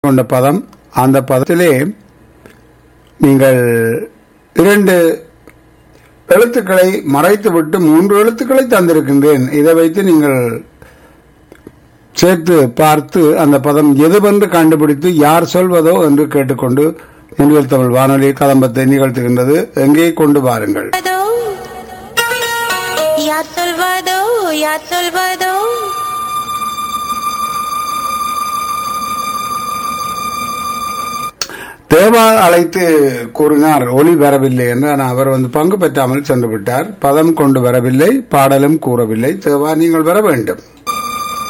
கொண்ட பதம் அந்த பதத்திலே நீங்கள் இரண்டு எழுத்துக்களை மறைத்துவிட்டு மூன்று எழுத்துக்களை தந்திருக்கின்றேன் இதை வைத்து நீங்கள் சேர்த்து பார்த்து அந்த பதம் எதுவென்று கண்டுபிடித்து யார் சொல்வதோ என்று கேட்டுக்கொண்டு முன்னில் தமிழ் வானொலி கதம்பத்தை நிகழ்த்துகின்றது எங்கே கொண்டு வாருங்கள் Ya Salvador, Ya Salvador. தேவா அழைத்து கூறினார் ஒளி வரவில்லை என்று ஆனால் அவர் வந்து பங்கு பெற்றாமல் சென்று விட்டார் பதம் கொண்டு வரவில்லை பாடலும் கூறவில்லை தேவா நீங்கள் வர வேண்டும்